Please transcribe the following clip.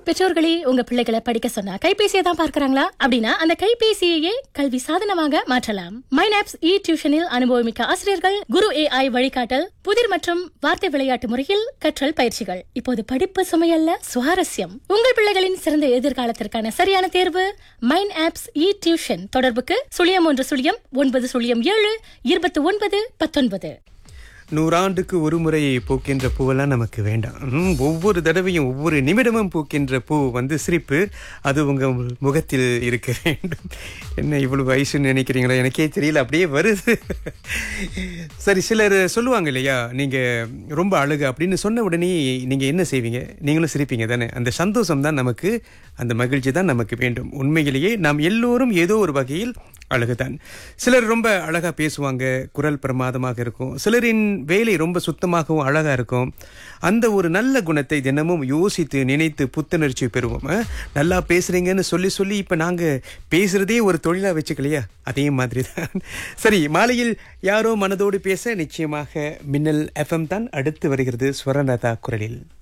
பெற்றோர்களே உங்க பிள்ளைகளை படிக்க சொன்னா கைபேசியை தான் பார்க்கறாங்களா அப்படின்னா அந்த கைபேசியையே கல்வி சாதனமாக மாற்றலாம் மைனாப்ஸ் இ டியூஷனில் அனுபவமிக்க ஆசிரியர்கள் குரு ஏஐ வழிகாட்டல் புதிர் மற்றும் வார்த்தை விளையாட்டு முறையில் கற்றல் பயிற்சிகள் இப்போது படிப்பு சுமையல்ல சுவாரஸ்யம் உங்கள் பிள்ளைகளின் சிறந்த எதிர்காலத்திற்கான சரியான தேர்வு மைன் ஆப்ஸ் இ டியூஷன் தொடர்புக்கு சுழியம் ஒன்று சுழியம் ஒன்பது சுழியம் ஏழு இருபத்தி ஒன்பது பத்தொன்பது நூறாண்டுக்கு ஒரு முறை பூக்கின்ற பூவெல்லாம் நமக்கு வேண்டாம் ம், ஒவ்வொரு தடவையும் ஒவ்வொரு நிமிடமும் பூக்கின்ற பூ வந்து சிரிப்பு அது உங்க முகத்தில் இருக்க வேண்டும் என்ன இவ்வளவு வயசுன்னு நினைக்கிறீங்களா எனக்கே தெரியல அப்படியே வருது சரி சிலர் சொல்லுவாங்க இல்லையா நீங்க ரொம்ப அழகு அப்படின்னு சொன்ன உடனே நீங்க என்ன செய்வீங்க நீங்களும் சிரிப்பீங்க தானே அந்த சந்தோஷம் தான் நமக்கு அந்த மகிழ்ச்சி தான் நமக்கு வேண்டும் உண்மையிலேயே நாம் எல்லோரும் ஏதோ ஒரு வகையில் அழகுதான் சிலர் ரொம்ப அழகா பேசுவாங்க குரல் பிரமாதமாக இருக்கும் சிலரின் வேலை ரொம்ப சுத்தமாகவும் அழகா இருக்கும் அந்த ஒரு நல்ல குணத்தை தினமும் யோசித்து நினைத்து புத்துணர்ச்சி பெறுவோம் அஹ், நல்லா பேசுறீங்கன்னு சொல்லி சொல்லி இப்ப நாங்க பேசுறதே ஒரு தொழிலா வச்சுக்கலையா அதே மாதிரி தான் சரி மாலையில் யாரோ மனதோடு பேச நிச்சயமாக மின்னல் எஃப்எம் தான் அடுத்து வருகிறது ஸ்வரநதா குரலில்